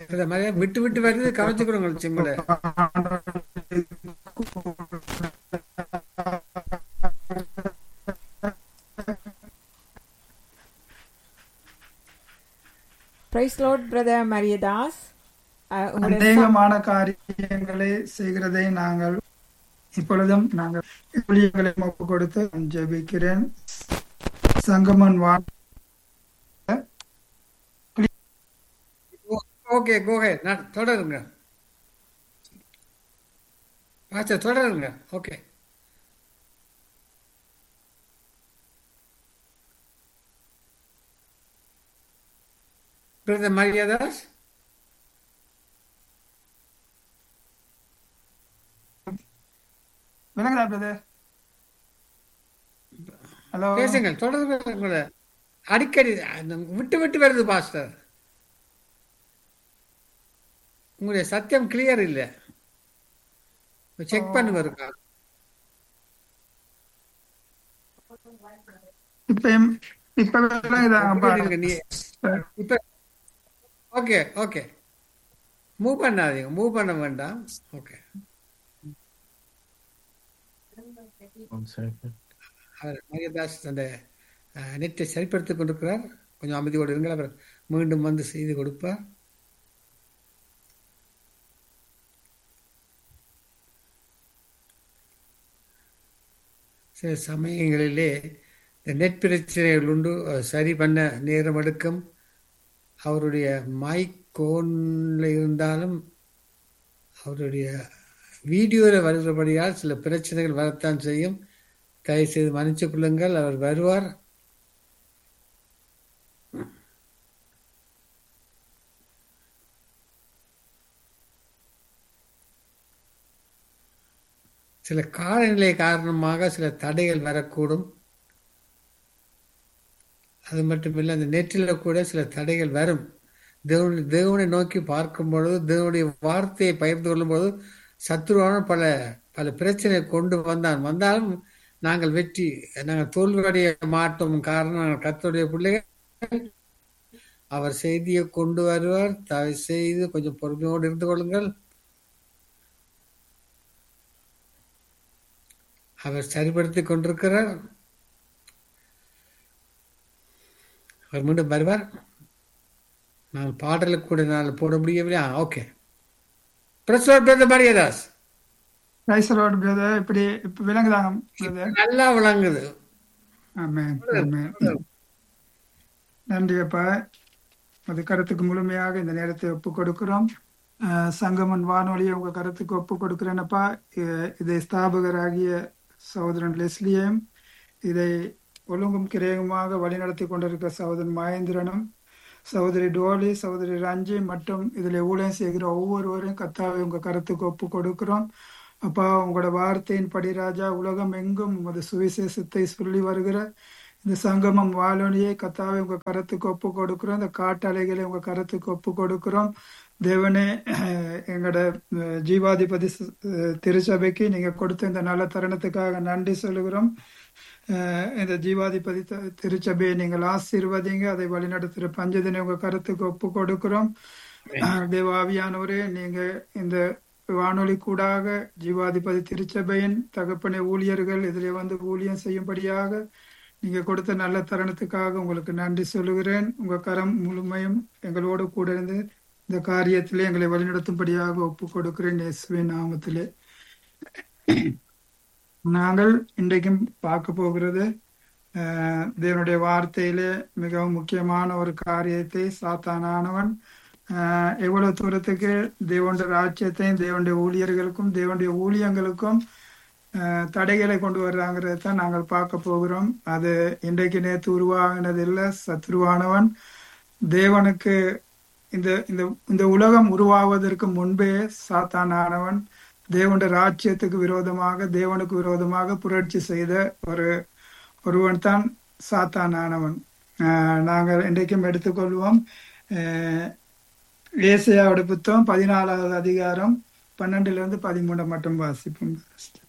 brother Maria விட்டு விட்டு வருது கவனிச்சுக்கிறோங்க சிம்மல பிரைஸ் லார்ட் பிரதர் மரியதாஸ் அஹ், உங்களுடைய ச- அநேகமான காரியங்களை செய்கிறதை நாங்கள் இப்பொழுதும் நாங்கள் ஊழியர்களை ஒப்பு கொடுத்து ஜெபிக்கிறேன் சங்கமன் வா ஓகே கோகே நான் தொடருங்க பாஸ்டர் தொடருங்க ஓகே பிரதர் மரியாதாஸ் விளங்குதா பிரதர் ஹலோ பேசுங்க தொடருங்க உங்களை அடிக்கடி அந்த விட்டு விட்டு வருது பாஸ்டர் உங்களுடைய சத்தியம் கிளியர் இல்ல செக் பண்ணுங்க இருக்கா இப்ப இப்ப விளங்குதா இருங்க, நீ இப்ப ஓகே ஓகே மூவ் பண்ணாதீங்க மூவ் பண்ண வேண்டாம் ஓகே அவர் மரியதாஸ் அந்த நெட்டை சரிப்படுத்திக் கொண்டிருக்கிறார் கொஞ்சம் அமைதியோடு இருங்கள் அவர் மீண்டும் வந்து செய்து கொடுப்பார் சில சமயங்களிலே இந்த நெட் பிரச்சனைகள் உண்டு அது சரி பண்ண நேரம் எடுக்கும் அவருடைய மைக் கோனில் இருந்தாலும் அவருடைய வீடியோவில் வருகிறபடியால் சில பிரச்சனைகள் வரத்தான் செய்யும் தயவு செய்து மன்னிச்சுக் கொள்ளுங்கள் அவர் வருவார் சில காலநிலை காரணமாக சில தடைகள் வரக்கூடும் அது மட்டுமில்லை அந்த நெற்றில் கூட சில தடைகள் வரும் தேவனை தேவனை நோக்கி பார்க்கும் பொழுது தேவனுடைய வார்த்தையை பகிர்ந்து கொள்ளும் பொழுது சத்ருவான பல பல பிரச்சனை கொண்டு வந்தான் வந்தாலும் நாங்கள் வெற்றி நாங்கள் தோல்வியடைய மாட்டோம் காரணம் நாங்கள் கர்த்தருடைய பிள்ளைகள் அவர் செய்தியை கொண்டு வருவார் தயவு செய்து கொஞ்சம் பொறுமையோடு இருந்து கொள்ளுங்கள் அவர் சரிப்படுத்திக் கொண்டிருக்கிறார் அவர் மீண்டும் வருவார் நான் பாடலுக்கு கூட நான் போட முடியவில்லை ஓகே பிரச்சனை மரியதாஸ் பிரைஸ் லார்ட் பிரதர் இப்படி இப்ப விளங்குதாங்க பிரதர் நல்லா விளங்குது ஆமென் ஆமென் நன்றி அப்பா அது கருத்துக்கு முழுமையாக இந்த நேரத்தை ஒப்பு கொடுக்கிறோம் அஹ், சங்கமன் வானொலியை உங்க கருத்துக்கு ஒப்பு கொடுக்கிறேனப்பா இ- இதை ஸ்தாபகராகிய சகோதரன் லெஸ்லியையும் இதை ஒழுங்கும் கிரேகமாக வழிநடத்தி கொண்டிருக்கிற சகோதரன் மகேந்திரனும் சகோதரி டோலி சகோதரி ரஞ்சி மற்றும் இதில் ஊழியம் செய்கிற ஒவ்வொருவரையும் கத்தாவை உங்க கருத்துக்கு ஒப்பு கொடுக்கிறோம் அப்பா உங்களோட வார்த்தையின் படி ராஜா உலகம் எங்கும் உமது சுவிசேஷத்தை சொல்லி வருகிற இந்த சங்கமம் வானொலியை கத்தாவை உங்க கருத்துக்கு ஒப்பு கொடுக்கிறோம் இந்த காட்டலைகளை உங்க கருத்துக்கு ஒப்பு கொடுக்கிறோம் தேவனே அஹ், எங்களோட அஹ், ஜீவாதிபதி ச- அஹ், திருச்சபைக்கு நீங்க கொடுத்த இந்த நல்ல தருணத்துக்காக நன்றி சொல்லுகிறோம் அஹ், இந்த ஜீவாதிபதி த- திருச்சபையை நீங்கள் ஆசீர்வதிங்க அதை வழிநடத்துகிற பஞ்சதினை உங்க கருத்துக்கு ஒப்பு கொடுக்கிறோம் தேவாவியானவரே நீங்க இந்த வானொலி கூடாக ஜீவாதிபதி திருச்சபையின் தகப்பனை ஊழியர்கள் இதிலே வந்து ஊழியம் செய்யும்படியாக நீங்க கொடுத்த நல்ல தருணத்துக்காக உங்களுக்கு நன்றி சொல்லுகிறேன் உங்க கரம் முழுமையும் எங்களோடு கூட இருந்து இந்த காரியத்திலே எங்களை வழிநடத்தும்படியாக ஒப்பு கொடுக்கிறேன் இயேசுவின் நாமத்திலே நாங்கள் இன்றைக்கும் பார்க்க போகிறது அஹ், தேவனுடைய வார்த்தையிலே மிகவும் முக்கியமான ஒரு காரியத்தை சாத்தானானவன் ஆஹ் எவ்வளவு தூரத்துக்கு தேவனுடைய ராஜ்யத்தையும் தேவனுடைய ஊழியர்களுக்கும் தேவனுடைய ஊழியங்களுக்கும் ஆஹ் தடைகளை கொண்டு வர்றாங்கிறத தான் நாங்கள் பார்க்க போகிறோம் அது இன்றைக்கு நேற்று உருவாகினது இல்லை சத்ருவானவன் தேவனுக்கு இந்த இந்த இந்த உலகம் உருவாவதற்கு முன்பே சாத்தானானவன் தேவனுடைய ராஜ்யத்துக்கு விரோதமாக தேவனுக்கு விரோதமாக புரட்சி செய்த ஒரு ஒருவன் தான் சாத்தானானவன் ஆஹ் நாங்கள் இன்றைக்கும் எடுத்துக்கொள்வோம் ஆஹ் ஏசையாவோட புத்தகம் பதினாலாவது அதிகாரம் பன்னெண்டுல இருந்து பதிமூணு மட்டும் வாசிப்போம்